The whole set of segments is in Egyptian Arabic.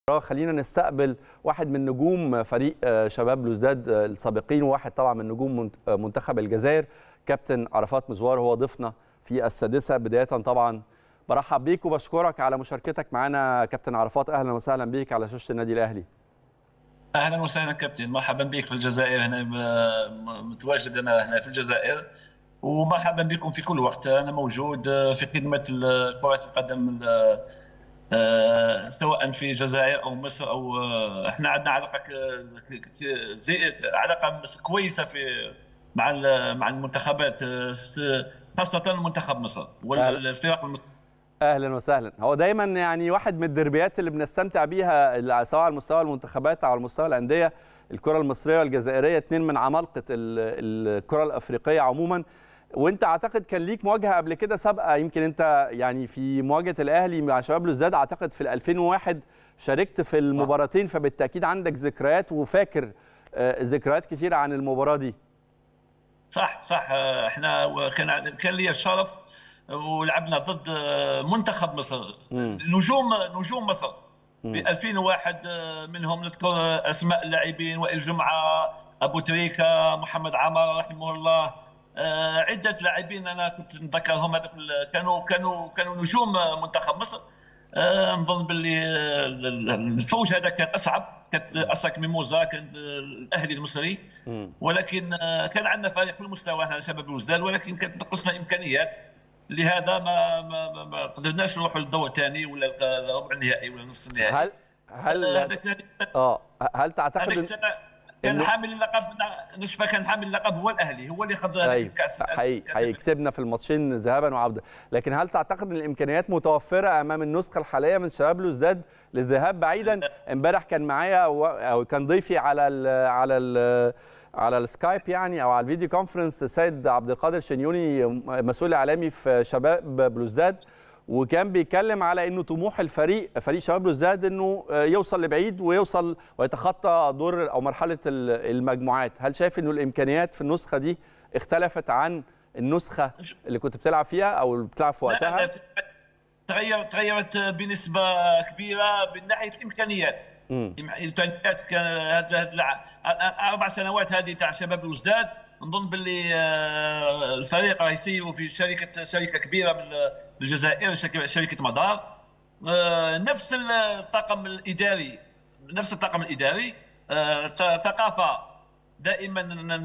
خلينا نستقبل واحد من نجوم فريق شباب بلوزداد السابقين وواحد طبعا من نجوم منتخب الجزائر كابتن عرفات مزوار هو ضيفنا في السادسه بدايه طبعا برحب بيك وبشكرك على مشاركتك معنا كابتن عرفات اهلا وسهلا بيك على شاشه النادي الاهلي اهلا وسهلا كابتن مرحبا بك في الجزائر هنا متواجد انا هنا في الجزائر ومرحبا بكم في كل وقت انا موجود في خدمه كره القدم سواء في الجزائر او مصر او احنا عندنا علاقه زي علاقه كويسه في مع مع المنتخبات خاصه منتخب مصر والفرق المصريه اهلا وسهلا هو دايما يعني واحد من الدربيات اللي بنستمتع بيها سواء على مستوى المنتخبات او على مستوى الانديه الكره المصريه والجزائريه اثنين من عمالقه الكره الافريقيه عموما وانت اعتقد كان ليك مواجهه قبل كده سابقه يمكن انت يعني في مواجهه الاهلي مع شباب بلوزداد اعتقد في 2001 شاركت في المباراتين فبالتاكيد عندك ذكريات وفاكر ذكريات كثيره عن المباراه دي صح صح احنا كان كان لي الشرف ولعبنا ضد منتخب مصر نجوم نجوم مصر في 2001 منهم نذكر اسماء اللاعبين وائل جمعه ابو تريكه محمد عمر رحمه الله عده لاعبين انا كنت نتذكرهم هذوك كانوا كانوا كانوا نجوم منتخب مصر نظن باللي الفوز هذا كان اصعب كانت اساك ميموزا كان الاهلي المصري ولكن كان عندنا فريق في المستوى هذا شباب الوزداد ولكن كانت نقصنا امكانيات لهذا ما ما, ما قدرناش نروحوا للدور الثاني ولا الربع النهائي ولا نصف النهائي هل هل اه هل تعتقد كان حامل اللقب نشفى كان حامل اللقب هو الاهلي هو اللي خد الكاس حقيقي حقيقي كسبنا في الماتشين ذهابا وعوده لكن هل تعتقد ان الامكانيات متوفره امام النسخه الحاليه من شباب بلوزداد للذهاب بعيدا امبارح كان معايا او كان ضيفي على ال على ال على السكايب يعني او على الفيديو كونفرنس سيد عبد القادر شنيوني مسؤول اعلامي في شباب بلوزداد وكان بيتكلم على انه طموح الفريق فريق شباب بلوزداد انه يوصل لبعيد ويوصل ويتخطى دور او مرحله المجموعات هل شايف انه الامكانيات في النسخه دي اختلفت عن النسخه اللي كنت بتلعب فيها او اللي بتلعب في وقتها تغيرت تغيرت بنسبه كبيره من ناحيه الامكانيات الامكانيات كان هاد اربع سنوات هذه تاع شباب الوزداد نظن باللي الفريق راه يسيروا في شركه شركه كبيره من الجزائر شركه مدار نفس الطاقم الاداري نفس الطاقم الاداري ثقافه دائما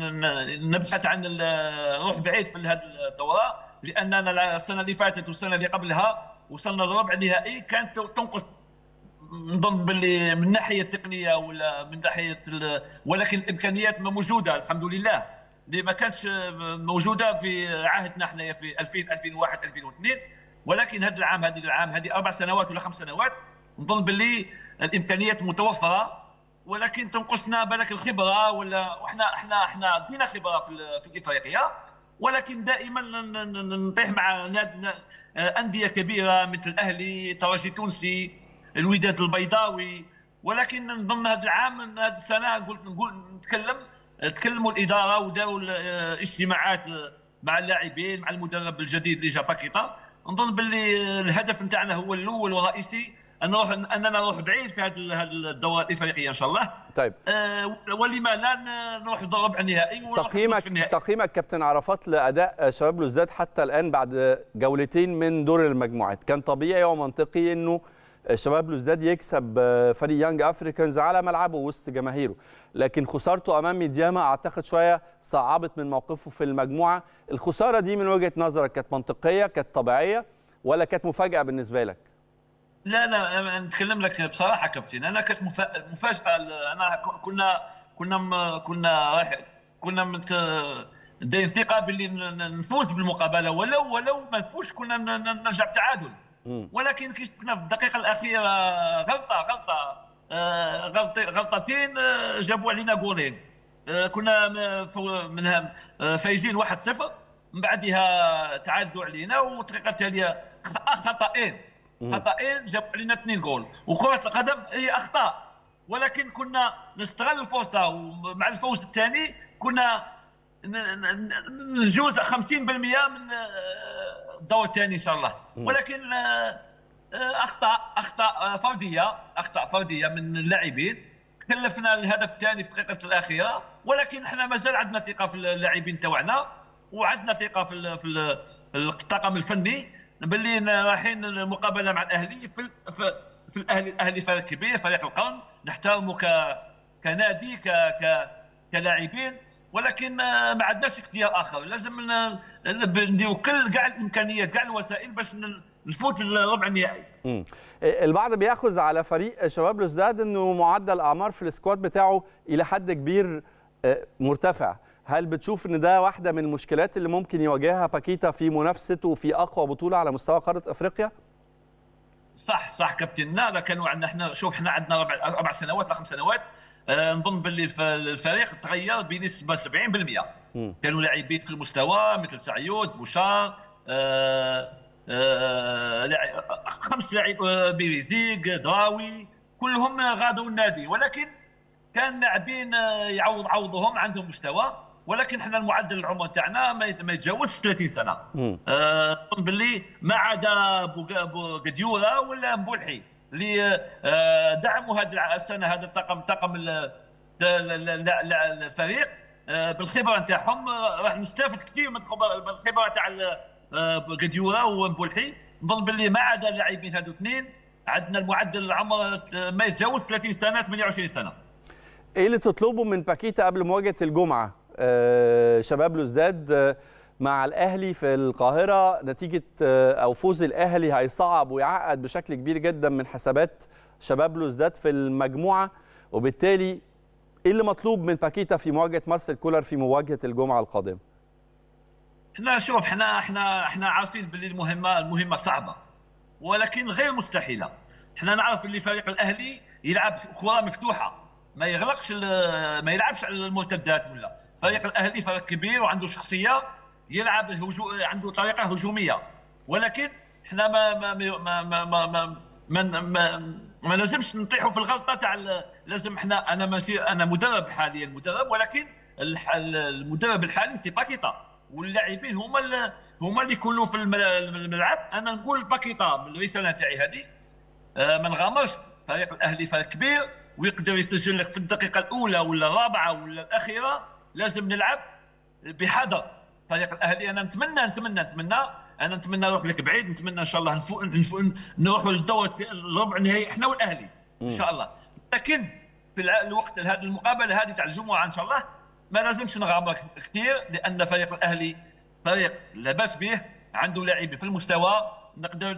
نبحث عن نروح بعيد في هذه الدوره لاننا السنه اللي فاتت والسنه اللي قبلها وصلنا لربع النهائي كانت تنقص نظن باللي من الناحيه التقنيه ولا من ناحيه ولكن الامكانيات موجوده الحمد لله اللي ما كانتش موجوده في عهدنا احنا في 2000 2001 2002 ولكن هذا العام هذه العام هذه اربع سنوات ولا خمس سنوات نظن باللي الامكانيات متوفره ولكن تنقصنا بالك الخبره ولا احنا احنا احنا دينا خبره في في افريقيا ولكن دائما نطيح مع انديه كبيره مثل الاهلي ترجي تونسي الوداد البيضاوي ولكن نظن هذا العام هذه السنه نقول نقول نتكلم تكلموا الاداره وداروا اجتماعات مع اللاعبين مع المدرب الجديد اللي جا باكيتا نظن باللي الهدف نتاعنا هو الاول والرئيسي ان نروح اننا نروح بعيد في هذه الدوره الافريقيه ان شاء الله طيب آه ولما لا نروح الربع النهائي تقييمك تقييمك كابتن عرفات لاداء شباب بلوزداد حتى الان بعد جولتين من دور المجموعات كان طبيعي ومنطقي انه شباب بلوزداد يكسب فريق يانج افريكانز على ملعبه وسط جماهيره لكن خسارته امام ميدياما اعتقد شويه صعبت من موقفه في المجموعه الخساره دي من وجهه نظرك كانت منطقيه كانت طبيعيه ولا كانت مفاجاه بالنسبه لك لا لا نتكلم لك بصراحه كابتن انا كانت مفاجاه انا كنا كنا كنا رايح كنا مت داين ثقه باللي نفوز بالمقابله ولو ولو ما نفوز كنا نرجع بتعادل ولكن كي شفنا في الدقيقه الاخيره غلطه غلطه غلطه غلطتين جابوا علينا جولين كنا منها فايزين 1-0 من بعدها تعادلوا علينا والطريقه التاليه خطأين خطأين جابوا علينا اثنين جول وكرة القدم هي أخطاء ولكن كنا نستغل الفرصة ومع الفوز الثاني كنا نجوز 50% من الدور الثاني ان شاء الله ولكن اخطاء اخطاء فرديه اخطاء فرديه من اللاعبين كلفنا الهدف الثاني في الدقيقه الاخيره ولكن احنا مازال عندنا ثقه في اللاعبين تاعنا وعندنا ثقه في في الطاقم الفني باللي رايحين المقابله مع الاهلي في في, في الاهلي الاهلي فريق كبير فريق القرن نحترمه ك كنادي ك ك كلاعبين ولكن ما عندناش اختيار اخر لازم نديروا كل كاع الامكانيات كاع الوسائل باش نفوت للربع النهائي البعض بياخذ على فريق شباب لوزداد انه معدل الاعمار في السكواد بتاعه الى حد كبير مرتفع هل بتشوف ان ده واحده من المشكلات اللي ممكن يواجهها باكيتا في منافسته في اقوى بطوله على مستوى قاره افريقيا صح صح كابتن لا كانوا عندنا احنا شوف احنا عندنا اربع اربع سنوات ولا خمس سنوات أه نظن باللي الفريق تغير بنسبه 70% م. كانوا لاعبين في المستوى مثل سعيود بوشار أه أه خمس لاعب بيريزيق دراوي كلهم غادروا النادي ولكن كان لاعبين يعوض عوضهم عندهم مستوى ولكن احنا المعدل العمر تاعنا ما يتجاوزش 30 سنه اظن آه باللي ما عدا بوغديورا ولا مبولحي اللي آه دعموا هذه السنه هذا الطاقم طاقم الفريق آه بالخبره نتاعهم راح نستافد كثير من الخبره تاع بوغديورا ومبولحي نظن باللي ما عدا اللاعبين هذو اثنين عندنا المعدل العمر ما يتجاوز 30 سنه 28 سنه ايه اللي تطلبه من باكيتا قبل مواجهه الجمعه آه شباب لوزداد آه مع الاهلي في القاهره نتيجه آه او فوز الاهلي هيصعب ويعقد بشكل كبير جدا من حسابات شباب لوزداد في المجموعه وبالتالي ايه اللي مطلوب من باكيتا في مواجهه مارسيل كولر في مواجهه الجمعه القادمه احنا شوف احنا احنا احنا عارفين باللي المهمه المهمه صعبه ولكن غير مستحيله احنا نعرف اللي فريق الاهلي يلعب كره مفتوحه ما يغلقش ما يلعبش على المرتدات ولا فريق الاهلي فريق كبير وعنده شخصيه يلعب هجو... عنده طريقه هجوميه ولكن احنا ما ما ما ما ما, ما ما, ما, ما لازمش نطيحوا في الغلطه تاع لازم احنا انا ماشي انا مدرب حاليا مدرب ولكن المدرب الحالي في باكيتا واللاعبين هما اللي هما اللي يكونوا في الملعب انا نقول باكيتا الرساله تاعي هذه ما نغامرش فريق الاهلي فريق كبير ويقدر يسجل لك في الدقيقه الاولى ولا الرابعه ولا الاخيره لازم نلعب بحذر فريق الاهلي انا نتمنى نتمنى نتمنى انا نتمنى نروح لك بعيد نتمنى ان شاء الله نفوق نروحوا للدور الربع النهائي احنا والاهلي ان شاء الله لكن في الوقت هذه المقابله هذه تاع الجمعه ان شاء الله ما لازمش نغامر كثير لان فريق الاهلي فريق لا باس به عنده لاعبين في المستوى نقدر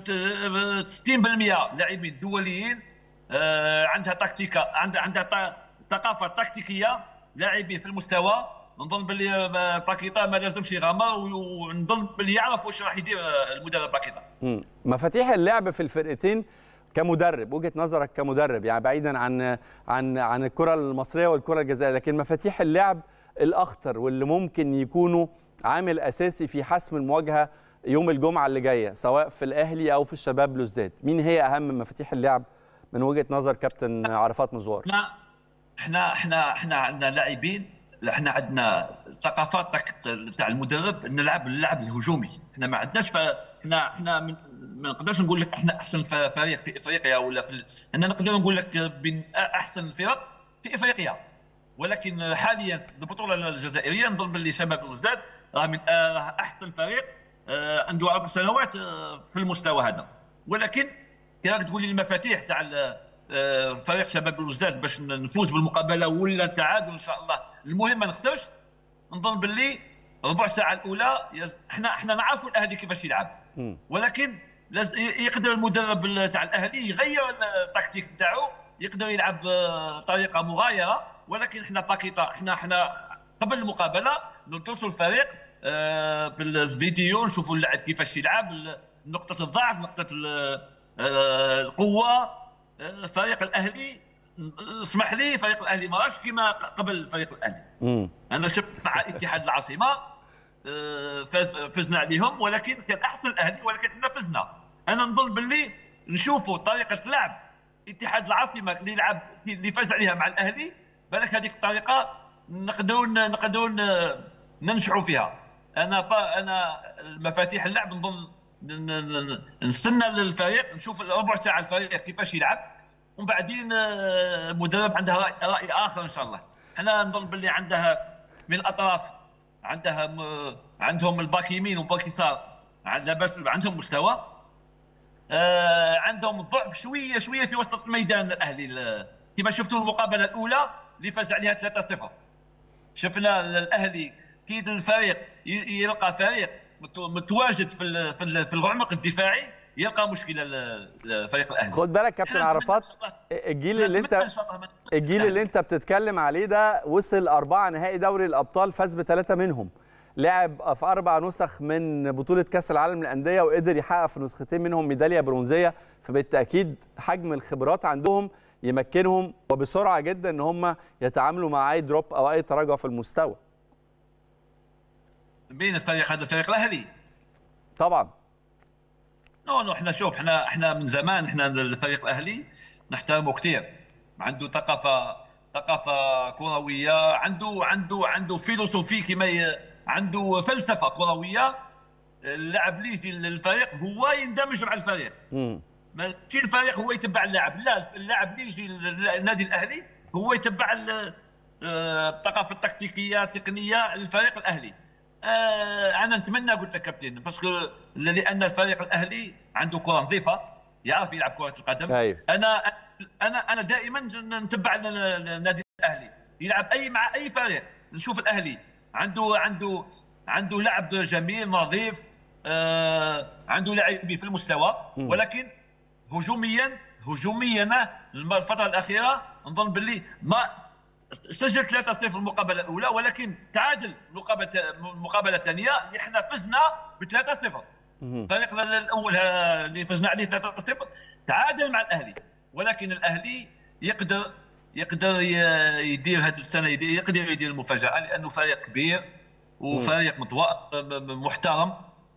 60% لاعبين دوليين آه عندها تكتيكا عندها عندها ثقافه تكتيكيه لاعبين في المستوى نظن باللي باكيتا ما لازمش يغامر ونظن باللي يعرف واش راح يدير المدرب باكيتا مفاتيح اللعب في الفرقتين كمدرب وجهه نظرك كمدرب يعني بعيدا عن عن عن الكره المصريه والكره الجزائريه لكن مفاتيح اللعب الاخطر واللي ممكن يكونوا عامل اساسي في حسم المواجهه يوم الجمعه اللي جايه سواء في الاهلي او في الشباب بلوزداد مين هي اهم مفاتيح اللعب من وجهه نظر كابتن عرفات مزوار احنا احنا احنا احنا عندنا لاعبين احنا عندنا ثقافات تاع المدرب نلعب اللعب الهجومي احنا ما عندناش احنا احنا ما نقدرش نقول لك احنا احسن فريق في افريقيا ولا في احنا نقدر نقول لك بين احسن الفرق في افريقيا ولكن حاليا في البطوله الجزائريه نظن باللي شباب الوزداد راه من احسن فريق عنده اربع سنوات في المستوى هذا ولكن كي تقول لي المفاتيح تاع فريق شباب الوزداد باش نفوز بالمقابله ولا التعادل ان شاء الله المهم ما نخسرش نظن باللي ربع ساعه الاولى احنا احنا نعرفوا الاهلي كيفاش يلعب ولكن لازم يقدر المدرب تاع الاهلي يغير التكتيك تاعو يقدر يلعب بطريقه مغايره ولكن احنا باكيتا احنا احنا قبل المقابله ندرسوا الفريق بالفيديو نشوفوا اللاعب كيفاش يلعب نقطه الضعف نقطه القوه فريق الاهلي اسمح لي فريق الاهلي ما راش كما قبل فريق الاهلي مم. انا شفت مع اتحاد العاصمه فاز فزنا عليهم ولكن كان احسن الاهلي ولكن احنا فزنا انا نظن باللي نشوفوا طريقه لعب اتحاد العاصمه اللي يلعب اللي فاز عليها مع الاهلي بالك هذيك الطريقه نقدروا نقدروا ننجحوا فيها انا انا مفاتيح اللعب نظن ن- ن- نستنى للفريق نشوف ربع ساعه الفريق كيفاش يلعب ومن بعدين آه، المدرب عنده راي, رأي اخر ان شاء الله احنا نظن باللي عندها من الاطراف عندها م- عندهم الباك يمين وباك يسار عند- لاباس عندهم مستوى آه، عندهم ضعف شويه شويه في وسط الميدان الاهلي ال- كما شفتوا المقابله الاولى اللي فاز عليها 3-0 شفنا الاهلي كي الفريق ي- يلقى فريق مت- متواجد في ال- في ال- في العمق الدفاعي يلقى مشكله ل- لفريق الاهلي خد بالك كابتن إحنا نتمنى عرفات إن شاء الله- الجيل اللي نتمنى إن انت شاء الله ما- الجيل اللي انت بتتكلم عليه ده وصل أربعة نهائي دوري الأبطال فاز بثلاثة منهم لعب في أربع نسخ من بطولة كأس العالم للأندية وقدر يحقق في نسختين منهم ميدالية برونزية فبالتأكيد حجم الخبرات عندهم يمكنهم وبسرعة جدا إن هم يتعاملوا مع أي دروب أو أي تراجع في المستوى بين الفريق هذا الفريق الاهلي طبعا نو نو احنا شوف احنا احنا من زمان احنا الفريق الاهلي نحترمه كثير عنده ثقافه ثقافه كرويه عنده عنده عنده فيلوسوفي كما ي- عنده فلسفه كرويه اللاعب اللي يجي للفريق هو يندمج مع الفريق مم. ماشي الفريق هو يتبع اللاعب لا اللاعب اللي يجي للنادي الاهلي هو يتبع ال- آه، الثقافه التكتيكيه التقنيه للفريق الاهلي آه، انا نتمنى قلت لك كابتن باسكو لان الفريق الاهلي عنده كره نظيفه يعرف يلعب كره القدم أيوة. انا انا انا دائما نتبع ال- ال- النادي الاهلي يلعب اي مع اي فريق نشوف الاهلي عنده عنده عنده لعب جميل نظيف آه عنده لاعبين في المستوى ولكن هجوميا هجوميا الفتره الاخيره نظن باللي ما سجل 3-0 في المقابله الاولى ولكن تعادل المقابله المقابله الثانيه اللي احنا فزنا ب 3-0 فريقنا الاول ها- اللي فزنا عليه 3-0 تعادل مع الاهلي ولكن الاهلي يقدر يقدر ي- يدير هذه السنه يدير يقدر يدير المفاجاه لانه فريق كبير وفريق متوا- م- م- محترم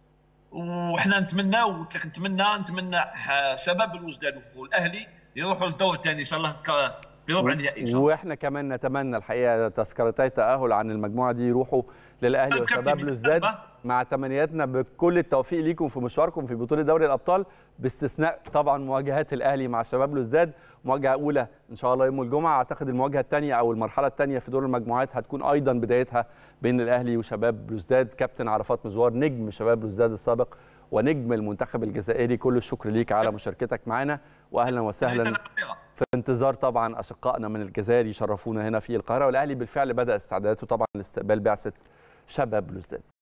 وحنا نتمنى نتمنى نتمنى ح- شباب الوزداد والاهلي يروحوا للدور الثاني ان شاء الله ك- في ربع النهائي ان شاء الله واحنا كمان نتمنى الحقيقه تذكرتي تاهل عن المجموعه دي يروحوا للاهلي طيب وشباب كابتن، لوزداد بالنسبة- مع تمنياتنا بكل التوفيق ليكم في مشواركم في بطوله دوري الابطال باستثناء طبعا مواجهات الاهلي مع شباب لوزداد مواجهه اولى ان شاء الله يوم الجمعه اعتقد المواجهه الثانيه او المرحله الثانيه في دور المجموعات هتكون ايضا بدايتها بين الاهلي وشباب لوزداد كابتن عرفات مزوار نجم شباب لوزداد السابق ونجم المنتخب الجزائري كل الشكر ليك على مشاركتك معنا واهلا وسهلا سنة خيرة. في انتظار طبعا اشقائنا من الجزائر يشرفونا هنا في القاهره والاهلي بالفعل بدا استعداداته طبعا لاستقبال بعثه شباب لوزداد